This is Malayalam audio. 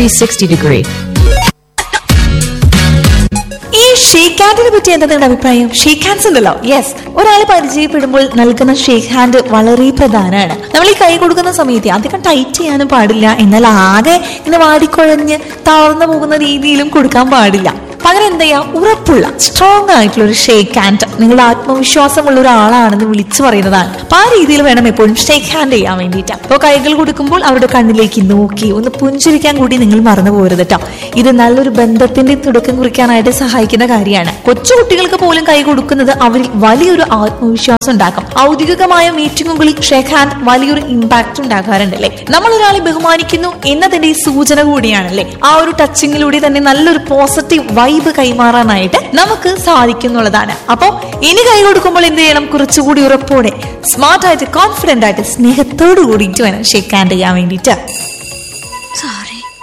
360 degree. ഈ ഷേക്ക് ഹാൻഡിനെ പറ്റി എന്താ നിങ്ങളുടെ അഭിപ്രായം ഷേക്ക് ഹാൻഡ്സ് ഉണ്ടല്ലോ യെസ് ഒരാളെ പരിചയപ്പെടുമ്പോൾ നൽകുന്ന ഷേക്ക് ഹാൻഡ് വളരെ പ്രധാനമാണ് നമ്മൾ ഈ കൈ കൊടുക്കുന്ന സമയത്ത് അധികം ടൈറ്റ് ചെയ്യാനും പാടില്ല എന്നാൽ ആകെ ഇങ്ങനെ വാടിക്കുഴഞ്ഞ് തളർന്നു പോകുന്ന രീതിയിലും കൊടുക്കാൻ പാടില്ല പകരം എന്താ ചെയ്യാ ഉറപ്പുള്ള സ്ട്രോങ് ആയിട്ടുള്ള ഒരു ഷേക്ക് ഹാൻഡ് നിങ്ങളുടെ ആത്മവിശ്വാസമുള്ള ഒരാളാണെന്ന് വിളിച്ചു പറയുന്നതാണ് അപ്പൊ ആ രീതിയിൽ വേണം എപ്പോഴും ഷേക്ക് ഹാൻഡ് ചെയ്യാൻ വേണ്ടിയിട്ട് അപ്പോൾ കൈകൾ കൊടുക്കുമ്പോൾ അവരുടെ കണ്ണിലേക്ക് നോക്കി ഒന്ന് പുഞ്ചിരിക്കാൻ കൂടി നിങ്ങൾ മറന്നു പോകരുത് കേട്ടോ ഇത് നല്ലൊരു ബന്ധത്തിന്റെ തുടക്കം കുറിക്കാനായിട്ട് സഹായിക്കുന്ന കാര്യമാണ് കൊച്ചുകുട്ടികൾക്ക് പോലും കൈ കൊടുക്കുന്നത് അവരിൽ വലിയൊരു ആത്മവിശ്വാസം ഉണ്ടാക്കും ഔദ്യോഗികമായ മീറ്റിംഗുകളിൽ ഷേക്ക് ഹാൻഡ് വലിയൊരു ഇമ്പാക്ട് ഉണ്ടാക്കാറുണ്ടല്ലേ നമ്മൾ ഒരാളെ ബഹുമാനിക്കുന്നു എന്നതിന്റെ സൂചന കൂടിയാണല്ലേ ആ ഒരു ടച്ചിങ്ങിലൂടെ തന്നെ നല്ലൊരു പോസിറ്റീവ് വൈബ് കൈമാറാനായിട്ട് നമുക്ക് സാധിക്കുന്നുള്ളതാണ് അപ്പോൾ ഇനി കൈ കൊടുക്കുമ്പോൾ എന്ത് ചെയ്യണം കുറച്ചുകൂടി ഉറപ്പോടെ സ്മാർട്ട് ആയിട്ട് കോൺഫിഡന്റ് ആയിട്ട് സ്നേഹത്തോടു കൂടിയിട്ട് വേണം ഷേക്ക് ഹാൻഡ് ചെയ്യാൻ വേണ്ടിയിട്ട് Sorry.